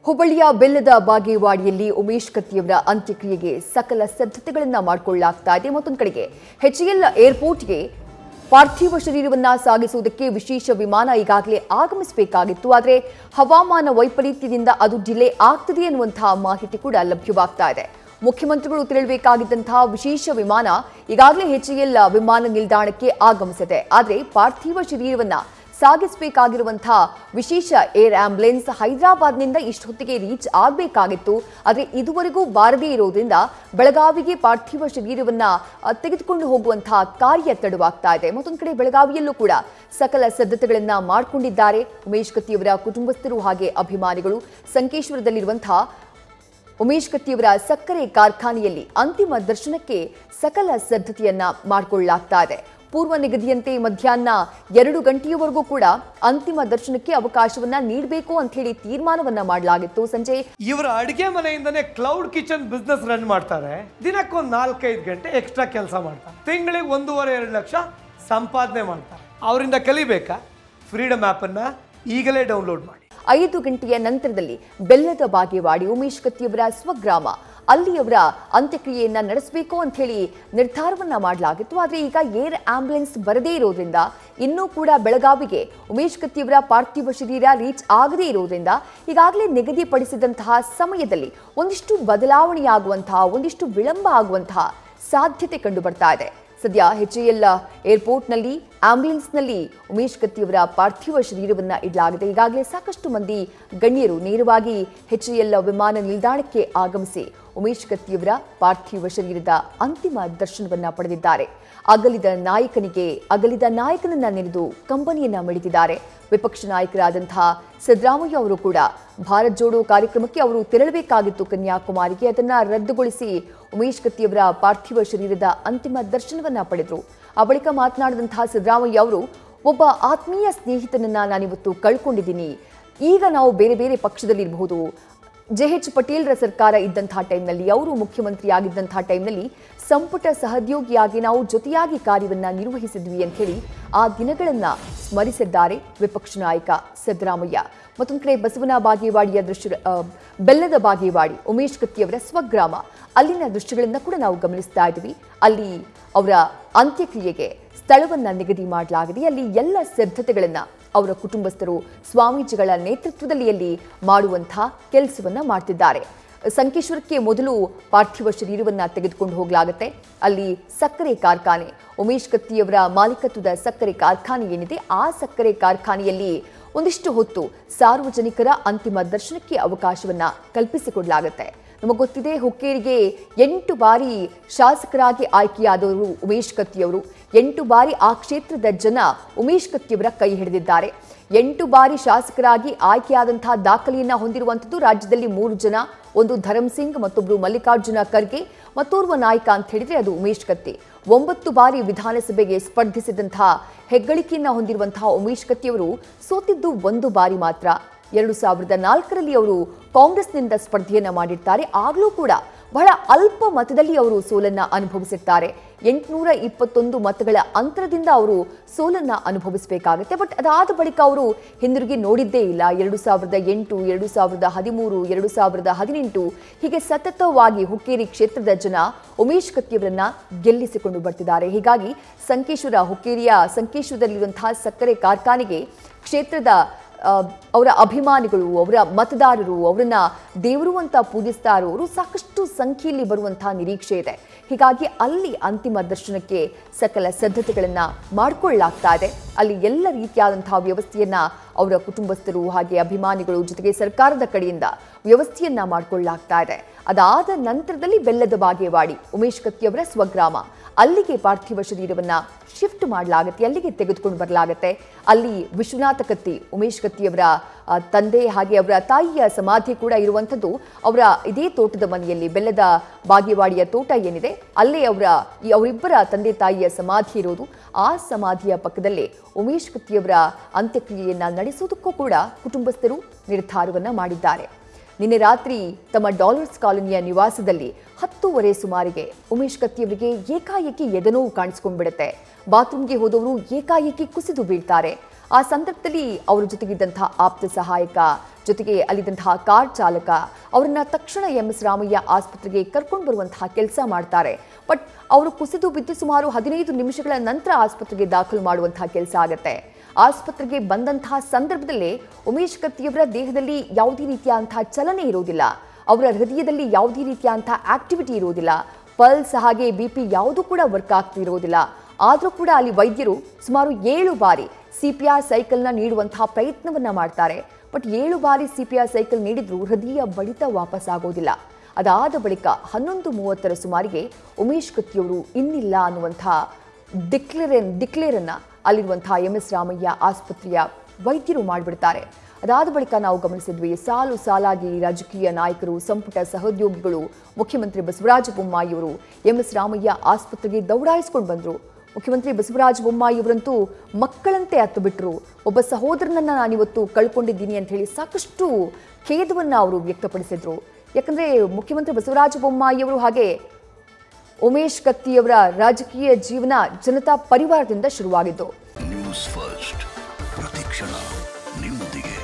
ಹುಬ್ಬಳ್ಳಿಯ ಬೆಲ್ಲದ ಬಾಗೇವಾಡಿಯಲ್ಲಿ ಉಮೇಶ್ ಕತ್ತಿಯವರ ಅಂತ್ಯಕ್ರಿಯೆಗೆ ಸಕಲ ಸಿದ್ಧತೆಗಳನ್ನ ಮಾಡಿಕೊಳ್ಳಲಾಗ್ತಾ ಇದೆ ಮತ್ತೊಂದು ಕಡೆಗೆ ಎಚ್ಎಎಲ್ ಏರ್ಪೋರ್ಟ್ಗೆ ಪಾರ್ಥಿವ ಶರೀರವನ್ನ ಸಾಗಿಸುವುದಕ್ಕೆ ವಿಶೇಷ ವಿಮಾನ ಈಗಾಗಲೇ ಆಗಮಿಸಬೇಕಾಗಿತ್ತು ಆದರೆ ಹವಾಮಾನ ವೈಪರೀತ್ಯದಿಂದ ಅದು ಡಿಲೇ ಆಗ್ತದೆ ಅನ್ನುವಂತಹ ಮಾಹಿತಿ ಕೂಡ ಲಭ್ಯವಾಗ್ತಾ ಇದೆ ಮುಖ್ಯಮಂತ್ರಿಗಳು ತೆರಳಬೇಕಾಗಿದ್ದಂತಹ ವಿಶೇಷ ವಿಮಾನ ಈಗಾಗಲೇ ಎಚ್ಎಎಲ್ ವಿಮಾನ ನಿಲ್ದಾಣಕ್ಕೆ ಆಗಮಿಸಿದೆ ಆದರೆ ಪಾರ್ಥಿವ ಶರೀರವನ್ನ ಸಾಗಿಸಬೇಕಾಗಿರುವಂತಹ ವಿಶೇಷ ಏರ್ ಆಂಬ್ಯುಲೆನ್ಸ್ ಹೈದರಾಬಾದ್ನಿಂದ ಇಷ್ಟೊತ್ತಿಗೆ ರೀಚ್ ಆಗಬೇಕಾಗಿತ್ತು ಆದರೆ ಇದುವರೆಗೂ ಬಾರದೇ ಇರೋದ್ರಿಂದ ಬೆಳಗಾವಿಗೆ ಪಾರ್ಥಿವ ಶರೀರವನ್ನ ಆ, ತೆಗೆದುಕೊಂಡು ಹೋಗುವಂತಹ ಕಾರ್ಯ ತಡವಾಗ್ತಾ ಇದೆ ಮತ್ತೊಂದು ಕಡೆ ಬೆಳಗಾವಿಯಲ್ಲೂ ಕೂಡ ಸಕಲ ಸಿದ್ಧತೆಗಳನ್ನ ಮಾಡಿಕೊಂಡಿದ್ದಾರೆ ಉಮೇಶ್ ಕತ್ತಿಯವರ ಕುಟುಂಬಸ್ಥರು ಹಾಗೆ ಅಭಿಮಾನಿಗಳು ಸಂಕೇಶ್ವರದಲ್ಲಿರುವಂತಹ ಉಮೇಶ್ ಕತ್ತಿಯವರ ಸಕ್ಕರೆ ಕಾರ್ಖಾನೆಯಲ್ಲಿ ಅಂತಿಮ ದರ್ಶನಕ್ಕೆ ಸಕಲ ಸಿದ್ಧತೆಯನ್ನ ಮಾಡಿಕೊಳ್ಳಲಾಗ್ತಾ ಇದೆ ಪೂರ್ವ ನಿಗದಿಯಂತೆ ಮಧ್ಯಾಹ್ನ ಎರಡು ಗಂಟೆಯವರೆಗೂ ಕೂಡ ಅಂತಿಮ ದರ್ಶನಕ್ಕೆ ಅವಕಾಶವನ್ನ ನೀಡಬೇಕು ಅಂತ ಹೇಳಿ ತೀರ್ಮಾನವನ್ನ ಮಾಡಲಾಗಿತ್ತು ಸಂಜೆ ಇವರ ಅಡಿಗೆ ಮನೆಯಿಂದನೇ ಕ್ಲೌಡ್ ಕಿಚನ್ ಬಿಸ್ನೆಸ್ ರನ್ ಮಾಡ್ತಾರೆ ದಿನಕ್ಕೊಂದು ನಾಲ್ಕೈದು ಗಂಟೆ ಎಕ್ಸ್ಟ್ರಾ ಕೆಲಸ ಮಾಡ್ತಾರೆ ತಿಂಗಳಿಗೆ ಒಂದೂವರೆ ಎರಡು ಲಕ್ಷ ಸಂಪಾದನೆ ಮಾಡ್ತಾರೆ ಅವರಿಂದ ಕಲಿಬೇಕಾ ಫ್ರೀಡಮ್ ಆ್ಯಪನ್ನು ಈಗಲೇ ಡೌನ್ಲೋಡ್ ಮಾಡಿ ಐದು ಗಂಟೆಯ ನಂತರದಲ್ಲಿ ಬೆಲ್ಲದ ಬಾಗೇವಾಡಿ ಉಮೇಶ್ ಕತ್ತಿಯವರ ಸ್ವಗ್ರಾಮ ಅಲ್ಲಿ ಅವರ ಅಂತ್ಯಕ್ರಿಯೆಯನ್ನ ನಡೆಸಬೇಕು ಅಂತ ಹೇಳಿ ನಿರ್ಧಾರವನ್ನ ಮಾಡಲಾಗಿತ್ತು ಆದರೆ ಈಗ ಏರ್ ಆಂಬ್ಯುಲೆನ್ಸ್ ಬರದೇ ಇರೋದ್ರಿಂದ ಇನ್ನೂ ಕೂಡ ಬೆಳಗಾವಿಗೆ ಉಮೇಶ್ ಕತ್ತಿಯವರ ಪಾರ್ಥಿವ ಶರೀರ ರೀಚ್ ಆಗದೇ ಇರೋದ್ರಿಂದ ಈಗಾಗಲೇ ನಿಗದಿಪಡಿಸಿದಂತಹ ಸಮಯದಲ್ಲಿ ಒಂದಿಷ್ಟು ಬದಲಾವಣೆಯಾಗುವಂತಹ ಒಂದಿಷ್ಟು ವಿಳಂಬ ಆಗುವಂತಹ ಸಾಧ್ಯತೆ ಕಂಡು ಬರ್ತಾ ಇದೆ ಸದ್ಯ ಎಚ್ಎಎಲ್ ಏರ್ಪೋರ್ಟ್ನಲ್ಲಿ ಆಂಬ್ಯುಲೆನ್ಸ್ನಲ್ಲಿ ಉಮೇಶ್ ಕತ್ತಿಯವರ ಪಾರ್ಥಿವ ಶರೀರವನ್ನ ಇಡಲಾಗಿದೆ ಈಗಾಗಲೇ ಸಾಕಷ್ಟು ಮಂದಿ ಗಣ್ಯರು ನೇರವಾಗಿ ಎಚ್ಎಎಲ್ ವಿಮಾನ ನಿಲ್ದಾಣಕ್ಕೆ ಆಗಮಿಸಿ ಉಮೇಶ್ ಕತ್ತಿಯವರ ಪಾರ್ಥಿವ ಶರೀರದ ಅಂತಿಮ ದರ್ಶನವನ್ನ ಪಡೆದಿದ್ದಾರೆ ಅಗಲಿದ ನಾಯಕನಿಗೆ ಅಗಲಿದ ನಾಯಕನನ್ನ ನೆನೆದು ಕಂಬನಿಯನ್ನ ಮಿಡಿದಿದ್ದಾರೆ ವಿಪಕ್ಷ ನಾಯಕರಾದಂತಹ ಸಿದ್ದರಾಮಯ್ಯ ಅವರು ಕೂಡ ಭಾರತ್ ಜೋಡೋ ಕಾರ್ಯಕ್ರಮಕ್ಕೆ ಅವರು ತೆರಳಬೇಕಾಗಿತ್ತು ಕನ್ಯಾಕುಮಾರಿಗೆ ಅದನ್ನ ರದ್ದುಗೊಳಿಸಿ ಉಮೇಶ್ ಕತ್ತಿಯವರ ಪಾರ್ಥಿವ ಶರೀರದ ಅಂತಿಮ ದರ್ಶನವನ್ನ ಪಡೆದರು ಆ ಬಳಿಕ ಮಾತನಾಡಿದಂತಹ ಸಿದ್ದರಾಮಯ್ಯ ಅವರು ಒಬ್ಬ ಆತ್ಮೀಯ ಸ್ನೇಹಿತನನ್ನ ನಾನಿವತ್ತು ಕಳ್ಕೊಂಡಿದ್ದೀನಿ ಈಗ ನಾವು ಬೇರೆ ಬೇರೆ ಪಕ್ಷದಲ್ಲಿರಬಹುದು ಜೆ ಎಚ್ ಪಟೇಲ್ರ ಸರ್ಕಾರ ಇದ್ದಂತಹ ಟೈಮ್ನಲ್ಲಿ ಅವರು ಮುಖ್ಯಮಂತ್ರಿ ಆಗಿದ್ದಂತಹ ಟೈಮ್ನಲ್ಲಿ ಸಂಪುಟ ಸಹೋದ್ಯೋಗಿಯಾಗಿ ನಾವು ಜೊತೆಯಾಗಿ ಕಾರ್ಯವನ್ನ ನಿರ್ವಹಿಸಿದ್ವಿ ಅಂತ ಹೇಳಿ ಆ ದಿನಗಳನ್ನ ಸ್ಮರಿಸಿದ್ದಾರೆ ವಿಪಕ್ಷ ನಾಯಕ ಸಿದ್ದರಾಮಯ್ಯ ಮತ್ತೊಂದು ಕಡೆ ಬಸವನ ಬಾಗೇವಾಡಿಯ ದೃಶ್ಯ ಆ, ಬೆಲ್ಲದ ಬಾಗೇವಾಡಿ ಉಮೇಶ್ ಕತ್ತಿಯವರ ಸ್ವಗ್ರಾಮ ಅಲ್ಲಿನ ದೃಶ್ಯಗಳನ್ನ ಕೂಡ ನಾವು ಗಮನಿಸ್ತಾ ಇದ್ವಿ ಅಲ್ಲಿ ಅವರ ಅಂತ್ಯಕ್ರಿಯೆಗೆ ಸ್ಥಳವನ್ನ ನಿಗದಿ ಮಾಡಲಾಗಿದೆ ಅಲ್ಲಿ ಎಲ್ಲ ಸಿದ್ಧತೆಗಳನ್ನ ಅವರ ಕುಟುಂಬಸ್ಥರು ಸ್ವಾಮೀಜಿಗಳ ನೇತೃತ್ವದಲ್ಲಿ ಅಲ್ಲಿ ಮಾಡುವಂತಹ ಕೆಲಸವನ್ನ ಮಾಡ್ತಿದ್ದಾರೆ ಸಂಕೇಶ್ವರಕ್ಕೆ ಮೊದಲು ಪಾರ್ಥಿವ ಶರೀರವನ್ನ ತೆಗೆದುಕೊಂಡು ಹೋಗಲಾಗುತ್ತೆ ಅಲ್ಲಿ ಸಕ್ಕರೆ ಕಾರ್ಖಾನೆ ಉಮೇಶ್ ಕತ್ತಿಯವರ ಮಾಲೀಕತ್ವದ ಸಕ್ಕರೆ ಕಾರ್ಖಾನೆ ಏನಿದೆ ಆ ಸಕ್ಕರೆ ಕಾರ್ಖಾನೆಯಲ್ಲಿ ಒಂದಿಷ್ಟು ಹೊತ್ತು ಸಾರ್ವಜನಿಕರ ಅಂತಿಮ ದರ್ಶನಕ್ಕೆ ಅವಕಾಶವನ್ನ ಕಲ್ಪಿಸಿಕೊಡಲಾಗುತ್ತೆ ನಮಗೆ ಗೊತ್ತಿದೆ ಹುಕ್ಕೇರಿಗೆ ಎಂಟು ಬಾರಿ ಶಾಸಕರಾಗಿ ಆಯ್ಕೆಯಾದವರು ಉಮೇಶ್ ಕತ್ತಿಯವರು ಎಂಟು ಬಾರಿ ಆ ಕ್ಷೇತ್ರದ ಜನ ಉಮೇಶ್ ಕತ್ತಿಯವರ ಕೈ ಹಿಡಿದಿದ್ದಾರೆ ಎಂಟು ಬಾರಿ ಶಾಸಕರಾಗಿ ಆಯ್ಕೆಯಾದಂತಹ ದಾಖಲೆಯನ್ನ ಹೊಂದಿರುವಂಥದ್ದು ರಾಜ್ಯದಲ್ಲಿ ಮೂರು ಜನ ಒಂದು ಧರಮ್ ಸಿಂಗ್ ಮತ್ತೊಬ್ಬರು ಮಲ್ಲಿಕಾರ್ಜುನ ಖರ್ಗೆ ಮತ್ತೋರ್ವ ನಾಯಕ ಅಂತ ಹೇಳಿದ್ರೆ ಅದು ಉಮೇಶ್ ಕತ್ತಿ ಒಂಬತ್ತು ಬಾರಿ ವಿಧಾನಸಭೆಗೆ ಸ್ಪರ್ಧಿಸಿದಂತಹ ಹೆಗ್ಗಳಿಕೆಯನ್ನ ಹೊಂದಿರುವಂತಹ ಉಮೇಶ್ ಕತ್ತಿಯವರು ಸೋತಿದ್ದು ಒಂದು ಬಾರಿ ಮಾತ್ರ ಎರಡು ಸಾವಿರದ ನಾಲ್ಕರಲ್ಲಿ ಅವರು ಕಾಂಗ್ರೆಸ್ನಿಂದ ಸ್ಪರ್ಧೆಯನ್ನ ಮಾಡಿರ್ತಾರೆ ಆಗಲೂ ಕೂಡ ಬಹಳ ಅಲ್ಪ ಮತದಲ್ಲಿ ಅವರು ಸೋಲನ್ನ ಅನುಭವಿಸಿರ್ತಾರೆ ಎಂಟುನೂರ ಇಪ್ಪತ್ತೊಂದು ಮತಗಳ ಅಂತರದಿಂದ ಅವರು ಸೋಲನ್ನ ಅನುಭವಿಸಬೇಕಾಗುತ್ತೆ ಬಟ್ ಅದಾದ ಬಳಿಕ ಅವರು ಹಿಂದಿರುಗಿ ನೋಡಿದ್ದೇ ಇಲ್ಲ ಎರಡು ಸಾವಿರದ ಎಂಟು ಎರಡು ಸಾವಿರದ ಹದಿಮೂರು ಎರಡು ಸಾವಿರದ ಹದಿನೆಂಟು ಹೀಗೆ ಸತತವಾಗಿ ಹುಕ್ಕೇರಿ ಕ್ಷೇತ್ರದ ಜನ ಉಮೇಶ್ ಕತ್ತಿಯವರನ್ನ ಗೆಲ್ಲಿಸಿಕೊಂಡು ಬರ್ತಿದ್ದಾರೆ ಹೀಗಾಗಿ ಸಂಕೇಶ್ವರ ಹುಕ್ಕೇರಿಯ ಸಂಕೇಶ್ವರದಲ್ಲಿರುವಂತಹ ಸಕ್ಕರೆ ಕಾರ್ಖಾನೆಗೆ ಕ್ಷೇತ್ರದ ಆ, ಅವರ ಅಭಿಮಾನಿಗಳು ಅವರ ಮತದಾರರು ಅವರನ್ನ ದೇವರು ಅಂತ ಪೂಜಿಸ್ತಾ ಇರೋರು ಸಾಕಷ್ಟು ಸಂಖ್ಯೆಯಲ್ಲಿ ಬರುವಂತಹ ನಿರೀಕ್ಷೆ ಇದೆ ಹೀಗಾಗಿ ಅಲ್ಲಿ ಅಂತಿಮ ದರ್ಶನಕ್ಕೆ ಸಕಲ ಸಿದ್ಧತೆಗಳನ್ನ ಮಾಡಿಕೊಳ್ಳಲಾಗ್ತಾ ಇದೆ ಅಲ್ಲಿ ಎಲ್ಲ ರೀತಿಯಾದಂತಹ ವ್ಯವಸ್ಥೆಯನ್ನ ಅವರ ಕುಟುಂಬಸ್ಥರು ಹಾಗೆ ಅಭಿಮಾನಿಗಳು ಜೊತೆಗೆ ಸರ್ಕಾರದ ಕಡೆಯಿಂದ ವ್ಯವಸ್ಥೆಯನ್ನ ಮಾಡಿಕೊಳ್ಳಲಾಗ್ತಾ ಇದೆ ಅದಾದ ನಂತರದಲ್ಲಿ ಬೆಲ್ಲದ ಬಾಗೇವಾಡಿ ಉಮೇಶ್ ಕತ್ತಿಯವರ ಸ್ವಗ್ರಾಮ ಅಲ್ಲಿಗೆ ಪಾರ್ಥಿವ ಶರೀರವನ್ನ ಶಿಫ್ಟ್ ಮಾಡಲಾಗುತ್ತೆ ಅಲ್ಲಿಗೆ ತೆಗೆದುಕೊಂಡು ಬರಲಾಗುತ್ತೆ ಅಲ್ಲಿ ವಿಶ್ವನಾಥ ಕತ್ತಿ ಉಮೇಶ್ ಕತ್ತಿಯವರ ಆ, ತಂದೆ ಹಾಗೆ ಅವರ ತಾಯಿಯ ಸಮಾಧಿ ಕೂಡ ಇರುವಂಥದ್ದು ಅವರ ಇದೇ ತೋಟದ ಮನೆಯಲ್ಲಿ ಬೆಲ್ಲದ ಬಾಗೇವಾಡಿಯ ತೋಟ ಏನಿದೆ ಅಲ್ಲೇ ಅವರ ಈ ಅವರಿಬ್ಬರ ತಂದೆ ತಾಯಿಯ ಸಮಾಧಿ ಇರೋದು ಆ ಸಮಾಧಿಯ ಪಕ್ಕದಲ್ಲೇ ಉಮೇಶ್ ಕತ್ತಿಯವರ ಅಂತ್ಯಕ್ರಿಯೆಯನ್ನ ನಡೆಸೋದಕ್ಕೂ ಕೂಡ ಕುಟುಂಬಸ್ಥರು ನಿರ್ಧಾರವನ್ನ ಮಾಡಿದ್ದಾರೆ ನಿನ್ನೆ ರಾತ್ರಿ ತಮ್ಮ ಡಾಲರ್ಸ್ ಕಾಲೋನಿಯ ನಿವಾಸದಲ್ಲಿ ಹತ್ತೂವರೆ ಸುಮಾರಿಗೆ ಉಮೇಶ್ ಕತ್ತಿಯವರಿಗೆ ಏಕಾಏಕಿ ಎದೆನೋವು ಕಾಣಿಸ್ಕೊಂಡ್ಬಿಡುತ್ತೆ ಬಾತ್ರೂಮ್ಗೆ ಹೋದವರು ಏಕಾಏಕಿ ಕುಸಿದು ಬೀಳ್ತಾರೆ ಆ ಸಂದರ್ಭದಲ್ಲಿ ಅವರ ಜೊತೆಗಿದ್ದಂತಹ ಆಪ್ತ ಸಹಾಯಕ ಜೊತೆಗೆ ಅಲ್ಲಿದ್ದಂತಹ ಕಾರ್ ಚಾಲಕ ಅವರನ್ನ ತಕ್ಷಣ ಎಂ ಎಸ್ ರಾಮಯ್ಯ ಆಸ್ಪತ್ರೆಗೆ ಕರ್ಕೊಂಡು ಬರುವಂತಹ ಕೆಲಸ ಮಾಡ್ತಾರೆ ಬಟ್ ಅವರು ಕುಸಿದು ಬಿದ್ದು ಸುಮಾರು ಹದಿನೈದು ನಿಮಿಷಗಳ ನಂತರ ಆಸ್ಪತ್ರೆಗೆ ದಾಖಲು ಮಾಡುವಂತಹ ಕೆಲಸ ಆಗುತ್ತೆ ಆಸ್ಪತ್ರೆಗೆ ಬಂದಂತಹ ಸಂದರ್ಭದಲ್ಲೇ ಉಮೇಶ್ ಕತ್ತಿಯವರ ದೇಹದಲ್ಲಿ ಯಾವುದೇ ರೀತಿಯಾದಂತಹ ಚಲನೆ ಇರೋದಿಲ್ಲ ಅವರ ಹೃದಯದಲ್ಲಿ ಯಾವುದೇ ರೀತಿಯಾದಂತಹ ಆಕ್ಟಿವಿಟಿ ಇರೋದಿಲ್ಲ ಪಲ್ಸ್ ಹಾಗೆ ಬಿ ಪಿ ಯಾವುದೂ ಕೂಡ ವರ್ಕ್ ಆಗ್ತಿರೋದಿಲ್ಲ ಆದರೂ ಕೂಡ ಅಲ್ಲಿ ವೈದ್ಯರು ಸುಮಾರು ಏಳು ಬಾರಿ ಸಿ ಪಿ ಆರ್ ಸೈಕಲ್ನ ನೀಡುವಂತಹ ಪ್ರಯತ್ನವನ್ನ ಮಾಡ್ತಾರೆ ಬಟ್ ಏಳು ಬಾರಿ ಸಿ ಪಿ ಆರ್ ಸೈಕಲ್ ನೀಡಿದ್ರೂ ಹೃದಯ ಬಡಿತ ವಾಪಸ್ ಆಗೋದಿಲ್ಲ ಅದಾದ ಬಳಿಕ ಹನ್ನೊಂದು ಮೂವತ್ತರ ಸುಮಾರಿಗೆ ಉಮೇಶ್ ಕತ್ತಿಯವರು ಇನ್ನಿಲ್ಲ ಅನ್ನುವಂಥ ಡಿಕ್ಲೇರ್ ಡಿಕ್ಲೇರನ್ನು ಅಲ್ಲಿರುವಂತಹ ಎಂ ಎಸ್ ರಾಮಯ್ಯ ಆಸ್ಪತ್ರೆಯ ವೈದ್ಯರು ಮಾಡಿಬಿಡ್ತಾರೆ ಅದಾದ ಬಳಿಕ ನಾವು ಗಮನಿಸಿದ್ವಿ ಸಾಲು ಸಾಲಾಗಿ ರಾಜಕೀಯ ನಾಯಕರು ಸಂಪುಟ ಸಹೋದ್ಯೋಗಿಗಳು ಮುಖ್ಯಮಂತ್ರಿ ಬಸವರಾಜ ಬೊಮ್ಮಾಯಿಯವರು ಎಂ ಎಸ್ ರಾಮಯ್ಯ ಆಸ್ಪತ್ರೆಗೆ ದೌಡಾಯಿಸ್ಕೊಂಡು ಬಂದರು ಮುಖ್ಯಮಂತ್ರಿ ಬಸವರಾಜ ಬೊಮ್ಮಾಯಿಯವರಂತೂ ಮಕ್ಕಳಂತೆ ಹತ್ತು ಬಿಟ್ಟರು ಒಬ್ಬ ಸಹೋದರನನ್ನ ನಾನಿವತ್ತು ಕಳ್ಕೊಂಡಿದ್ದೀನಿ ಅಂತ ಹೇಳಿ ಸಾಕಷ್ಟು ಖೇದವನ್ನು ಅವರು ವ್ಯಕ್ತಪಡಿಸಿದ್ರು ಯಾಕಂದ್ರೆ ಮುಖ್ಯಮಂತ್ರಿ ಬಸವರಾಜ ಬೊಮ್ಮಾಯಿಯವರು ಹಾಗೆ ಉಮೇಶ್ ಕತ್ತಿಯವರ ರಾಜಕೀಯ ಜೀವನ ಜನತಾ ಪರಿವಾರದಿಂದ ಶುರುವಾಗಿದ್ದು ನ್ಯೂಸ್ ಫಸ್ಟ್ ಪ್ರತಿಕ್ಷಣ ನಿಮ್ಮೊಂದಿಗೆ